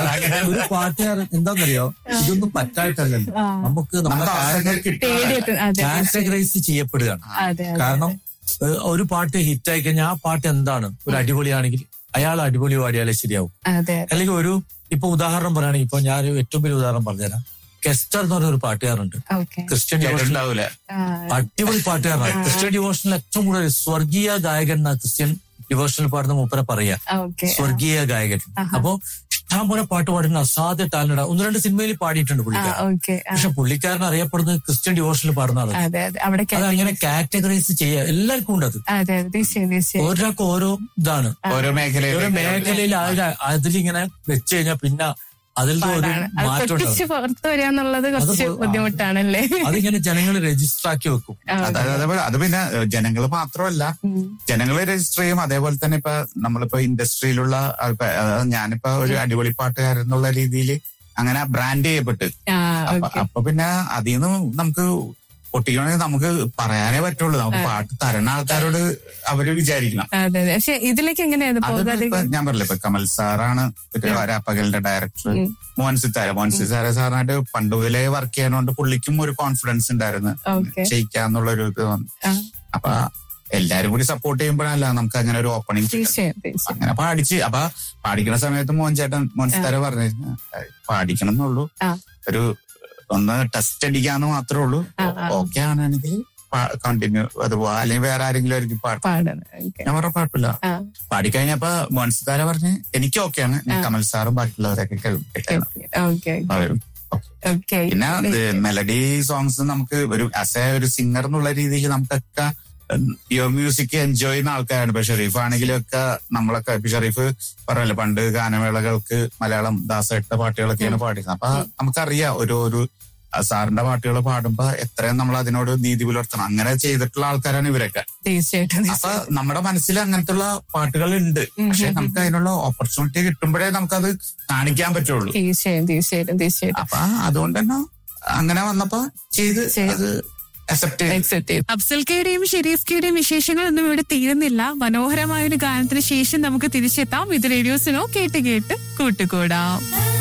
ഒരു പാട്ടുകാരൻ എന്താണെന്നറിയോ ഇതൊന്നും പറ്റായിട്ടല്ലല്ലോ ആ. നമുക്ക് നമുക്ക് നമ്മുടെ അവസരങ്ങൾ കിട്ടും തേടിയെത്തു അതെ കാറ്റഗറൈസ് ചെയ്യപ്പെടുകയാണ് അതെ അതെ കാരണം ഏഹ്, ഒരു പാട്ട് ഹിറ്റായി കഴിഞ്ഞാൽ ആ പാട്ട് എന്താണ് ഒരു അടിപൊളിയാണെങ്കിൽ അയാൾ അടിപൊളി പാടിയാലേ ശരിയാവും അതെ അല്ലെങ്കിൽ ഒരു ഇപ്പൊ ഉദാഹരണം പറയുകയാണെങ്കിൽ ഇപ്പൊ ഞാൻ ഏറ്റവും വലിയ ഉദാഹരണം പറഞ്ഞുതരാം കെസ്റ്റർ എന്ന് പറഞ്ഞ ഒരു പാട്ടുകാരുണ്ട് ഓക്കെ ക്രിസ്ത്യൻ ഡിവോഷണൽ കേട്ടിട്ടുണ്ടാവൂല അടിപൊളി പാട്ടുകാരനാണ് ക്രിസ്ത്യൻ ഡിവോഷണൽ ഏറ്റവും കൂടുതൽ സ്വർഗീയ ഗായകൻ എന്നാ ക്രിസ്ത്യൻ ഡിവോഷണൽ പാടുന്ന മൂപ്പരെ പറയാ ഓക്കെ സ്വർഗീയ ഗായകൻ അപ്പോ ഇഷ്ടം പോലെ പാട്ട് പാടുന്ന അസാധ്യ ടാലന്റ് ഒന്ന് രണ്ട് സിനിമയിൽ പാടിയിട്ടുണ്ട് പുള്ളിക്കാരൻ ഓക്കെ പക്ഷെ പുള്ളിക്കാരൻ അറിയപ്പെടുന്നത് ക്രിസ്ത്യൻ ഡിവോഷണൽ പാടുന്ന ആളാണ് അതെ അതെ അവിടെ അത് അങ്ങനെ കാറ്റഗറൈസ് ചെയ്യാ എല്ലാവർക്കും ഉണ്ട് അത് അതെ അതെ തീർച്ചയായും തീർച്ചയായും ഓരോരാൾക്ക് ഓരോ ഇതാണ് ഓരോ മേഖലയിൽ ഓരോ മേഖലയിൽ അതിലിങ്ങനെ വെച്ച് കഴിഞ്ഞാൽ പിന്നെ അതിൽ ഒരു പാടാണ് അത് മാറ്റം പൊട്ടിച്ച് ഉണ്ടാവും പുറത്തു വരിക എന്നുള്ളത് കുറച്ച് അത് ബുദ്ധിമുട്ടാണല്ലേ അതിങ്ങനെ ജനങ്ങൾ രജിസ്റ്റർ ആക്കി വെക്കും ആ, അതായത് അതേപോലെ അത് പിന്നെ ജനങ്ങൾ മാത്രമല്ല ഉം. ജനങ്ങൾ രജിസ്റ്റർ ചെയ്യും അതേപോലെ തന്നെ ഇപ്പൊ നമ്മളിപ്പോ ഇൻഡസ്ട്രിയിലുള്ള ആൾക്കാ- അതായത് ഞാനിപ്പോ ഒരു അടിപൊളി പാട്ടുകാരൻ എന്നുള്ള രീതിയിൽ അങ്ങനെ ബ്രാൻഡ് ചെയ്യപ്പെട്ട് ആ അപ്പൊ ഓക്കെ അപ്പൊ പിന്നെ അതിൽ നിന്ന് നമുക്ക് പൊട്ടിക്കണമെങ്കിൽ നമുക്ക് പറയാനേ പറ്റുള്ളൂ നമുക്ക് പാട്ട് തരുന്ന ആൾക്കാരോട് അവര് വിചാരിക്കണം അതെ അതെ പക്ഷെ ഇതിലേക്ക് എങ്ങനെയാണ് അത് പോകാതെ ഇപ്പൊ ഞാൻ പറഞ്ഞില്ല ഇപ്പൊ കമൽ സാറാണ് രാപ്പകലിന്റെ ഡയറക്ടർ ഉം. മോഹൻ സിത്താര മോഹൻ സിത്താര സാറിനായിട്ട് പണ്ട് മുതലേ വർക്ക് ചെയ്യാനോണ്ട് പുള്ളിക്കും ഒരു കോൺഫിഡൻസ് ഉണ്ടായിരുന്നു ഓക്കെ ചെയ്യിക്കാന്നുള്ള ഒരു ഇത് വന്നു ആ, അപ്പൊ എല്ലാരും കൂടി സപ്പോർട്ട് ചെയ്യുമ്പോഴല്ല നമുക്ക് അങ്ങനെ ഒരു ഓപ്പണിംഗ് തീർച്ചയായും തീർച്ചയായും അങ്ങനെ പാടിച്ച് അപ്പൊ പാടിക്കണ സമയത്ത് മോഹൻ ചേട്ടൻ മോഹൻ സിത്താര പറഞ്ഞു പാടിക്കണം എന്നുള്ളൂ ആ. ഒരു ഒന്ന് ടെസ്റ്റ് അടിക്കാന്ന് മാത്രമേ ഉള്ളൂ ആ, ആ. ഓക്കെ ആണെങ്കിൽ കണ്ടിന്യൂ അത് പോവാ അല്ലെങ്കിൽ വേറെ ആരെങ്കിലും ആയിരിക്കും പാട്ട് പാടാണ് ഓക്കെ ഞാൻ പറഞ്ഞ കുഴപ്പമില്ല ആ പാടിക്കഴിഞ്ഞപ്പോ മോഹൻ സിത്താര പറഞ്ഞ് എനിക്ക് ഓക്കെയാണ് ആ. കമൽ സാറും ബാക്കിയുള്ളവരൊക്കെ കേൾപ്പിക്കണം ഓക്കെ പറയും ഓക്കെ പിന്നെ മെലഡി സോങ്സ് നമുക്ക് ഒരു ആസ് എ ഒരു സിംഗർ എന്നുള്ള രീതിയിൽ നമുക്കൊക്കെ യുവർ മ്യൂസിക് എൻജോയ് ചെയ്യുന്ന ആൾക്കാരാണ് ഇപ്പൊ ഷെറീഫ് ആണെങ്കിലും ഒക്കെ നമ്മളൊക്കെ ഇപ്പൊ ഷെറീഫ് പറഞ്ഞല്ലോ പണ്ട് ഗാനമേളകൾക്ക് മലയാളം ദാസേട്ട പാട്ടുകളൊക്കെയാണ് പാടിയത് അപ്പൊ നമുക്കറിയാം ഒരു ഒരു സാറിന്റെ പാട്ടുകൾ പാടുമ്പോ എത്രയും നമ്മൾ അതിനോട് നീതി പുലർത്തണം അങ്ങനെ ചെയ്തിട്ടുള്ള ആൾക്കാരാണ് ഇവരൊക്കെ തീർച്ചയായിട്ടും അപ്പൊ തീർച്ചയായും നമ്മുടെ മനസ്സിൽ അങ്ങനത്തെ പാട്ടുകൾ ഉണ്ട് ഉം, പക്ഷെ ഉം, നമുക്ക് അതിനുള്ള ഓപ്പർച്യൂണിറ്റി കിട്ടുമ്പോഴേ നമുക്കത് കാണിക്കാൻ പറ്റുള്ളൂ തീർച്ചയായും തീർച്ചയായിട്ടും തീർച്ചയായിട്ടും അപ്പൊ അതുകൊണ്ട് തന്നെ അങ്ങനെ വന്നപ്പോ ചെയ്ത് ചെയ്ത്. അത് അക്സെപ്റ്റ് ചെയ്തു Accept ചെയ്തു. അഫ്സൽ കെയുടെയും ഷെരീഫ് കെയുടെയും വിശേഷങ്ങളൊന്നും ഇവിടെ തീരുന്നില്ല മനോഹരമായ ഒരു ഗാനത്തിന് ശേഷം നമുക്ക് തിരിച്ചെത്താം ഇത് റേഡിയോസിനോ കേട്ട് കേട്ട് കൂട്ടുകൂടാം